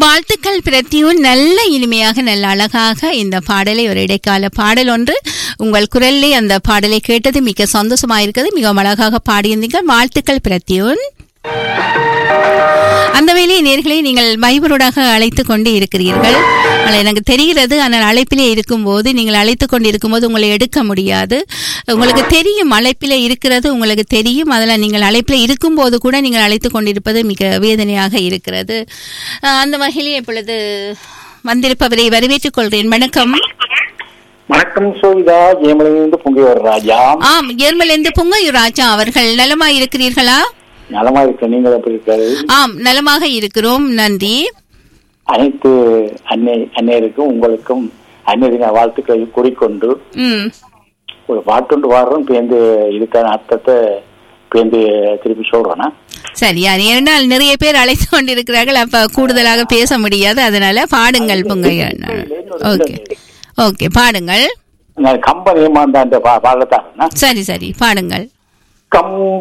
வாழ்த்துக்கள் பிரத்தியும் நல்ல இனிமையாக நல்ல அழகாக இந்த பாடலை ஒரு இடைக்கால பாடல் ஒன்று உங்கள் குரல்லே அந்த பாடலை கேட்டது மிக சந்தோஷமாயிருக்கிறது மிகவும் அழகாக பாடியிருந்தீங்க வாழ்த்துக்கள் பிரத்தியூன் அந்த வேலையை நேர்களை நீங்கள் மைபரோடாக அழைத்து கொண்டு இருக்கிறீர்கள் ஆனால் எனக்கு தெரிகிறது ஆனால் அழைப்பிலே இருக்கும்போது நீங்கள் அழைத்து கொண்டு இருக்கும்போது உங்களை எடுக்க முடியாது உங்களுக்கு தெரியும் அழைப்பிலே இருக்கிறது உங்களுக்கு தெரியும் அதில் நீங்கள் அழைப்பில் இருக்கும்போது கூட நீங்கள் அழைத்து கொண்டிருப்பது மிக வேதனையாக இருக்கிறது அஹ் அந்த வகையிலே இப்பொழுது வந்திருப்பவரை வரவேற்றுக் கொள்கிறேன் வணக்கம் வணக்கம் சோவிதா ஜெயமலிருந்து பொங்கிவர் ராஜா ஆம் ஏர்மலேந்து பொங்கையூர் ராஜா அவர்கள் நலமா இருக்கிறீர்களா நலமா இருக்க நீங்கள் எப்படி இருக்காரு ஆம் நலமாக இருக்கிறோம் நன்றி அனைத்து அன்னை அன்னையருக்கும் உங்களுக்கும் அன்னை தின வாழ்த்துக்களை கூறிக்கொண்டு ம் ஒரு பாட்டுண்டு வாடுறோம் பேருந்து இதுக்கான அர்த்தத்தை பேருந்து திருப்பி சொல்றேன்னா சரியா ஏனால் நிறைய பேர் அழைத்து கொண்டிருக்கிறார்கள் அப்ப கூடுதலாக பேச முடியாது அதனால பாடுங்கள் பொங்கையா ஓகே ஓகே பாடுங்கள் நான் கம்பன் ஏமாந்த அந்த பா- பாடத்தாருன்னா சரி சரி பாடுங்கள் கம்